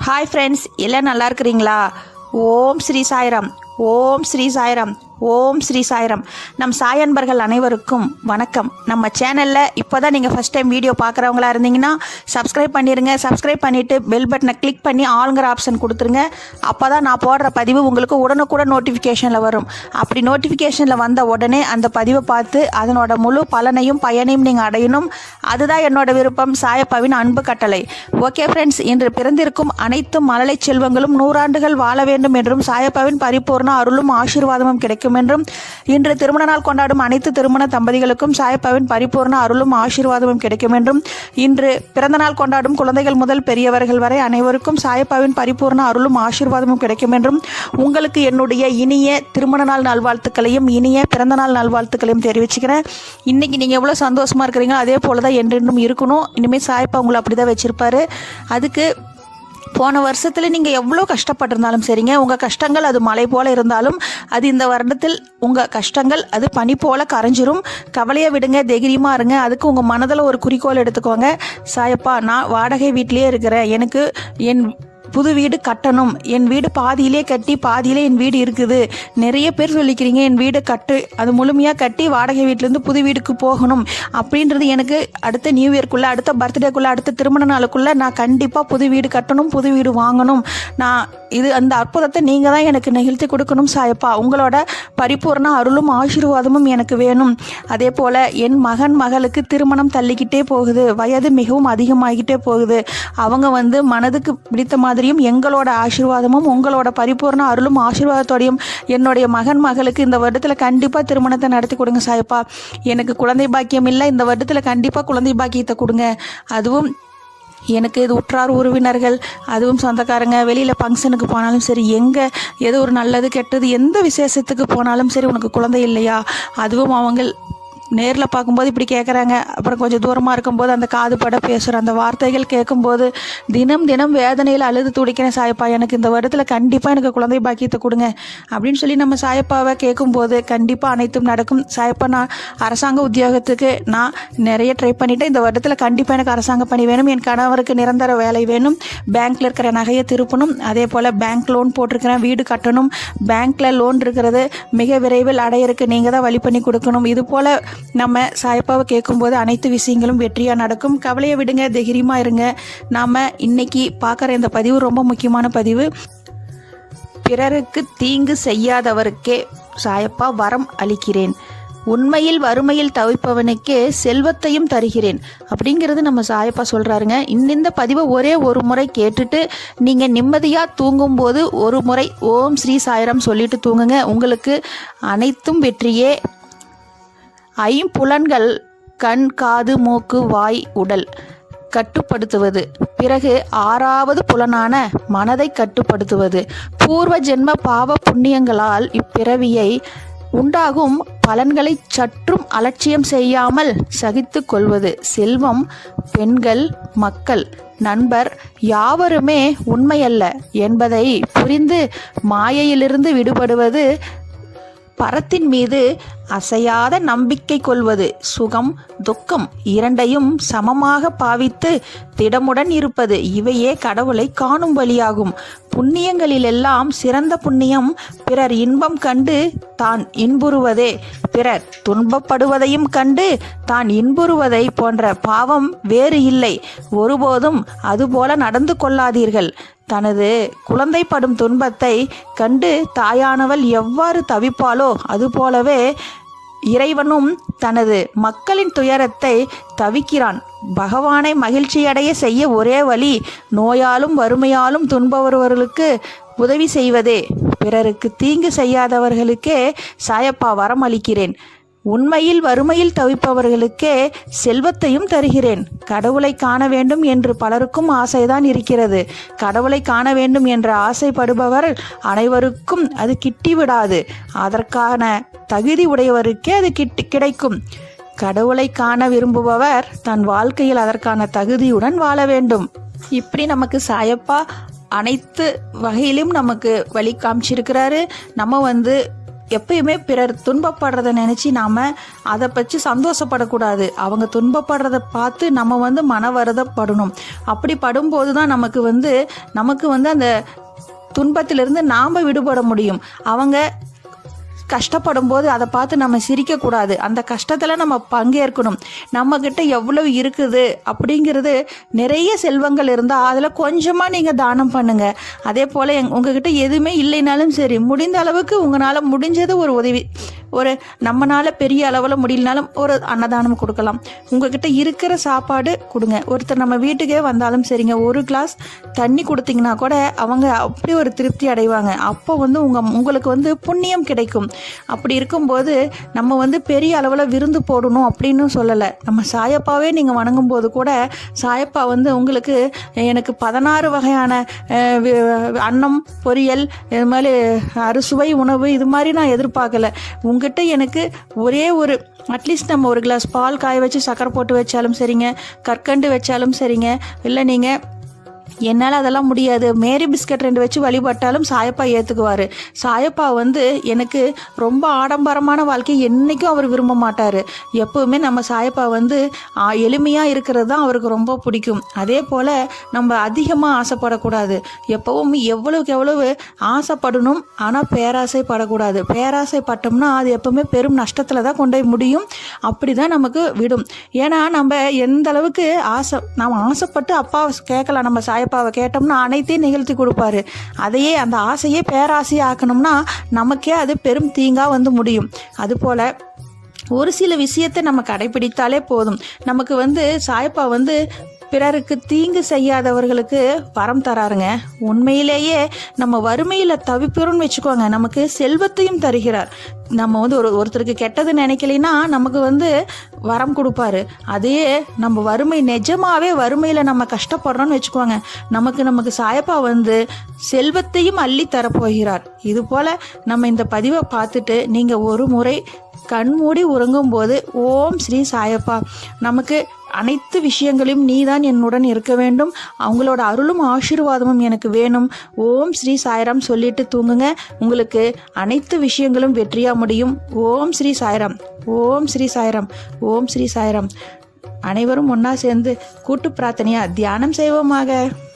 hi friends எல்லாம் நல்லா இருக்கிறீங்களா ஓம் ஸ்ரீ சாய்ராம் ஓம் ஸ்ரீ சாய்ராம் ஓம் ஸ்ரீ சாய்ராம் நம் சாய் அன்பர்கள் அனைவருக்கும் வணக்கம் நம்ம சேனலில் இப்போ தான் நீங்கள் ஃபஸ்ட் டைம் வீடியோ பார்க்குறவங்களா இருந்தீங்கன்னா சப்ஸ்கிரைப் பண்ணிடுங்க சப்ஸ்கிரைப் பண்ணிவிட்டு பெல் பட்டனை கிளிக் பண்ணி ஆளுங்கிற ஆப்ஷன் கொடுத்துருங்க அப்போ தான் நான் போடுற பதிவு உங்களுக்கு உடனுக்குடன் நோட்டிஃபிகேஷனில் வரும் அப்படி நோட்டிஃபிகேஷனில் வந்த உடனே அந்த பதிவை பார்த்து அதனோட முழு பலனையும் பயனையும் நீங்கள் அடையணும் அதுதான் என்னோட விருப்பம் சாயப்பாவின் அன்பு கட்டளை ஓகே ஃப்ரெண்ட்ஸ் இன்று பிறந்திருக்கும் அனைத்து மழலை செல்வங்களும் நூறாண்டுகள் வாழ வேண்டும் என்றும் சாயப்பாவின் பரிபூர்ண அருளும் ஆசீர்வாதமும் கிடைக்கும் என்றும் இன்று திருமண நாள் கொண்டாடும் அனைத்து திருமண தம்பதிகளுக்கும் சாயப்பாவின் பரிபூர்ண அருளும் ஆசீர்வாதமும் கிடைக்கும் என்றும் இன்று பிறந்த நாள் கொண்டாடும் குழந்தைகள் முதல் பெரியவர்கள் வரை அனைவருக்கும் சாயப்பாவின் பரிபூர்ண அருளும் ஆசீர்வாதமும் கிடைக்கும் என்றும் உங்களுக்கு என்னுடைய இனிய திருமண நாள் நல்வாழ்த்துக்களையும் இனிய பிறந்த நாள் நல்வாழ்த்துக்களையும் தெரிவிச்சுக்கிறேன் இன்னைக்கு நீங்கள் எவ்வளோ சந்தோஷமா இருக்கிறீங்க அதே போல தான் என்றென்றும் இருக்கணும் இனிமேல் சாயப்பா உங்களை அப்படி தான் வச்சிருப்பாரு அதுக்கு போன வருஷத்தில் நீங்கள் எவ்வளோ கஷ்டப்பட்டிருந்தாலும் சரிங்க உங்கள் கஷ்டங்கள் அது மலை போல இருந்தாலும் அது இந்த வருடத்தில் உங்கள் கஷ்டங்கள் அது பனி போல கரைஞ்சிரும் கவலையை விடுங்க தைரியமாக இருங்க அதுக்கு உங்கள் மனதில் ஒரு குறிக்கோள் எடுத்துக்கோங்க சாயப்பா நான் வாடகை வீட்டிலேயே இருக்கிறேன் எனக்கு என் புது வீடு கட்டணும் என் வீடு பாதியிலே கட்டி பாதியிலே என் வீடு இருக்குது நிறைய பேர் சொல்லிக்கிறீங்க என் வீடு கட்டு அது முழுமையாக கட்டி வாடகை வீட்டிலேருந்து புது வீட்டுக்கு போகணும் அப்படின்றது எனக்கு அடுத்த நியூ இயர்க்குள்ளே அடுத்த பர்த்டேக்குள்ளே அடுத்த திருமண நாளுக்குள்ளே நான் கண்டிப்பாக புது வீடு கட்டணும் புது வீடு வாங்கணும் நான் இது அந்த அற்புதத்தை நீங்கள் தான் எனக்கு நிகழ்த்தி கொடுக்கணும் சாயப்பா உங்களோட பரிபூர்ண அருளும் ஆசீர்வாதமும் எனக்கு வேணும் அதே போல் என் மகன் மகளுக்கு திருமணம் தள்ளிக்கிட்டே போகுது வயது மிகவும் அதிகமாகிட்டே போகுது அவங்க வந்து மனதுக்கு பிடித்த மாதிரியும் எங்களோட ஆசீர்வாதமும் உங்களோட பரிபூர்ண அருளும் ஆசீர்வாதத்தோடையும் என்னுடைய மகன் மகளுக்கு இந்த வருடத்தில் கண்டிப்பாக திருமணத்தை நடத்தி கொடுங்க சாயப்பா எனக்கு குழந்தை பாக்கியம் இல்லை இந்த வருடத்தில் கண்டிப்பாக குழந்தை பாக்கியத்தை கொடுங்க அதுவும் எனக்கு இது உற்றார் உறவினர்கள் அதுவும் சொந்தக்காரங்க வெளியில் ஃபங்க்ஷனுக்கு போனாலும் சரி எங்கே ஏதோ ஒரு நல்லது கெட்டது எந்த விசேஷத்துக்கு போனாலும் சரி உனக்கு குழந்தை இல்லையா அதுவும் அவங்க நேரில் பார்க்கும்போது இப்படி கேட்குறாங்க அப்புறம் கொஞ்சம் தூரமாக இருக்கும்போது அந்த காது பட பேசுகிற அந்த வார்த்தைகள் கேட்கும்போது தினம் தினம் வேதனையில் அழுது துடிக்கிறேன் சாயப்பா எனக்கு இந்த வருடத்தில் கண்டிப்பாக எனக்கு குழந்தை பாக்கியத்தை கொடுங்க அப்படின்னு சொல்லி நம்ம சாயப்பாவை கேட்கும்போது கண்டிப்பாக அனைத்தும் நடக்கும் சாயப்பா நான் அரசாங்க உத்தியோகத்துக்கு நான் நிறைய ட்ரை பண்ணிட்டேன் இந்த வருடத்தில் கண்டிப்பாக எனக்கு அரசாங்க பணி வேணும் என் கணவருக்கு நிரந்தர வேலை வேணும் பேங்க்கில் இருக்கிற நகையை திருப்பணும் அதே போல் பேங்க் லோன் போட்டிருக்கிறேன் வீடு கட்டணும் பேங்க்கில் லோன் இருக்கிறது மிக விரைவில் அடையிறதுக்கு நீங்கள் தான் வழி பண்ணி கொடுக்கணும் இது போல் நம்ம சாயப்பாவை கேட்கும்போது அனைத்து விஷயங்களும் வெற்றியாக நடக்கும் கவலையை விடுங்க தைரியமாக இருங்க நாம் இன்னைக்கு பார்க்குற இந்த பதிவு ரொம்ப முக்கியமான பதிவு பிறருக்கு தீங்கு செய்யாதவருக்கே சாயப்பா வரம் அளிக்கிறேன் உண்மையில் வறுமையில் தவிப்பவனுக்கே செல்வத்தையும் தருகிறேன் அப்படிங்கிறது நம்ம சாயப்பா சொல்றாருங்க இந்த இந்த பதிவை ஒரே ஒரு முறை கேட்டுட்டு நீங்க நிம்மதியா தூங்கும்போது ஒரு முறை ஓம் ஸ்ரீ சாய்ராம் சொல்லிட்டு தூங்குங்க உங்களுக்கு அனைத்தும் வெற்றியே ஐம்புலன்கள் கண் காது மூக்கு வாய் உடல் கட்டுப்படுத்துவது பிறகு ஆறாவது புலனான மனதை கட்டுப்படுத்துவது பூர்வ ஜென்ம பாவ புண்ணியங்களால் இப்பிறவியை உண்டாகும் பலன்களை சற்றும் அலட்சியம் செய்யாமல் சகித்து கொள்வது செல்வம் பெண்கள் மக்கள் நண்பர் யாவருமே உண்மையல்ல என்பதை புரிந்து மாயையிலிருந்து விடுபடுவது பரத்தின் மீது அசையாத நம்பிக்கை கொள்வது சுகம் துக்கம் இரண்டையும் சமமாக பாவித்து திடமுடன் இருப்பது இவையே கடவுளை காணும் வழியாகும் புண்ணியங்களிலெல்லாம் சிறந்த புண்ணியம் பிறர் இன்பம் கண்டு தான் இன்புறுவதே பிறர் துன்பப்படுவதையும் கண்டு தான் இன்புறுவதை போன்ற பாவம் வேறு இல்லை ஒருபோதும் அதுபோல நடந்து கொள்ளாதீர்கள் தனது குழந்தைப்படும் துன்பத்தை கண்டு தாயானவள் எவ்வாறு தவிப்பாளோ அதுபோலவே இறைவனும் தனது மக்களின் துயரத்தை தவிக்கிறான் பகவானை மகிழ்ச்சியடைய செய்ய ஒரே வழி நோயாலும் வறுமையாலும் துன்பவர்களுக்கு உதவி செய்வதே பிறருக்கு தீங்கு செய்யாதவர்களுக்கே சாயப்பா வரம் அளிக்கிறேன் உண்மையில் வறுமையில் தவிப்பவர்களுக்கே செல்வத்தையும் தருகிறேன் கடவுளை காண வேண்டும் என்று பலருக்கும் ஆசைதான் இருக்கிறது கடவுளை காண வேண்டும் என்ற ஆசைப்படுபவர் அனைவருக்கும் அது கிட்டிவிடாது அதற்கான தகுதி உடையவருக்கே அது கிட்டி கிடைக்கும் கடவுளை காண விரும்புபவர் தன் வாழ்க்கையில் அதற்கான தகுதியுடன் வாழ வேண்டும் இப்படி நமக்கு சாயப்பா அனைத்து வகையிலும் நமக்கு வழி காமிச்சிருக்கிறாரு நம்ம வந்து எப்பயுமே பிறர் துன்பப்படுறத நினச்சி நாம் அதை பற்றி சந்தோஷப்படக்கூடாது அவங்க துன்பப்படுறத பார்த்து நம்ம வந்து மன வருதப்படணும் அப்படி படும்போது தான் நமக்கு வந்து நமக்கு வந்து அந்த துன்பத்திலிருந்து நாம் விடுபட முடியும் அவங்க கஷ்டப்படும் போது அதை பார்த்து நம்ம சிரிக்கக்கூடாது அந்த கஷ்டத்தில் நம்ம பங்கேற்கணும் நம்மக்கிட்ட எவ்வளவு இருக்குது அப்படிங்கிறது நிறைய செல்வங்கள் இருந்தால் அதில் கொஞ்சமாக நீங்கள் தானம் பண்ணுங்க அதே போல் எங் உங்ககிட்ட எதுவுமே இல்லைனாலும் சரி முடிந்த அளவுக்கு உங்களால் முடிஞ்சது ஒரு உதவி ஒரு நம்மனால பெரிய அளவில் முடியலனாலும் ஒரு அன்னதானம் கொடுக்கலாம் உங்ககிட்ட இருக்கிற சாப்பாடு கொடுங்க ஒருத்தர் நம்ம வீட்டுக்கே வந்தாலும் சரிங்க ஒரு கிளாஸ் தண்ணி கொடுத்தீங்கன்னா கூட அவங்க அப்படி ஒரு திருப்தி அடைவாங்க அப்போ வந்து உங்கள் உங்களுக்கு வந்து புண்ணியம் கிடைக்கும் அப்படி இருக்கும்போது நம்ம வந்து பெரிய அளவில் விருந்து போடணும் அப்படின்னு சொல்லலை நம்ம சாயப்பாவே நீங்கள் வணங்கும் போது கூட சாயப்பா வந்து உங்களுக்கு எனக்கு பதினாறு வகையான அஹ், வி- அன்னம் பொரியல் இது மாதிரி அறுசுவை உணவு இது மாதிரி நான் எதிர்பார்க்கல உங்ககிட்ட எனக்கு ஒரே ஒரு அட்லீஸ்ட் நம்ம ஒரு கிளாஸ் பால் காய வச்சு சக்கரை போட்டு வச்சாலும் சரிங்க கற்கண்டு வச்சாலும் சரிங்க இல்லை நீங்கள் என்னால் அதெல்லாம் முடியாது மேரி பிஸ்கட் ரெண்டு வச்சு வழிபட்டாலும் சாயப்பா ஏற்றுக்குவார் சாயப்பா வந்து எனக்கு ரொம்ப ஆடம்பரமான வாழ்க்கை என்றைக்கும் அவர் விரும்ப மாட்டார் எப்பவுமே நம்ம சாயப்பா வந்து எளிமையாக இருக்கிறது தான் அவருக்கு ரொம்ப பிடிக்கும் அதே போல் நம்ம அதிகமாக ஆசைப்படக்கூடாது எப்பவும் எவ்வளவுக்கு எவ்வளவு ஆசைப்படணும் ஆனால் பேராசைப்படக்கூடாது பேராசைப்பட்டோம்னா அது எப்பவுமே பெரும் நஷ்டத்தில் தான் கொண்டு போய் முடியும் அப்படி தான் நமக்கு விடும் ஏன்னா நம்ம எந்த அளவுக்கு ஆசை நாம் ஆசைப்பட்டு அப்பா கேட்கலாம் நம்ம சாயப்பாவை கேட்டோம்னா அனைத்தையும் நிகழ்த்தி கொடுப்பாரு அதையே அந்த ஆசையே பேராசையை ஆக்கணும்னா நமக்கே அது பெரும் தீங்காக வந்து முடியும் அதுபோல் ஒரு சில விஷயத்தை நம்ம கடைபிடித்தாலே போதும் நமக்கு வந்து சாயப்பா வந்து பிறருக்கு தீங்கு செய்யாதவர்களுக்கு வரம் தராருங்க உண்மையிலேயே நம்ம வறுமையில் தவிப்பிறோம்னு வச்சுக்கோங்க நமக்கு செல்வத்தையும் தருகிறார் நம்ம வந்து ஒரு ஒருத்தருக்கு கெட்டது நினைக்கலைன்னா நமக்கு வந்து வரம் கொடுப்பாரு அதே நம்ம வறுமை நிஜமாவே வறுமையில் நம்ம கஷ்டப்படுறோம்னு வச்சுக்கோங்க நமக்கு நமக்கு சாயப்பா வந்து செல்வத்தையும் அள்ளி தரப்போகிறார் இது போல நம்ம இந்த பதிவை பார்த்துட்டு நீங்கள் ஒரு முறை கண்மூடி உறங்கும்போது ஓம் ஸ்ரீ சாயப்பா நமக்கு அனைத்து விஷயங்களையும் நீதான் என்னுடன் இருக்க வேண்டும் அவங்களோட அருளும் ஆசீர்வாதமும் எனக்கு வேணும் ஓம் ஸ்ரீ சாய்ராம் சொல்லிட்டு தூங்குங்க உங்களுக்கு அனைத்து விஷயங்களும் வெற்றியா முடியும் ஓம் ஸ்ரீ சாய்ராம் ஓம் ஸ்ரீ சாய்ராம் ஓம் ஸ்ரீ சாய்ராம் அனைவரும் ஒன்றா சேர்ந்து கூட்டு பிரார்த்தனையா தியானம் செய்வோமாக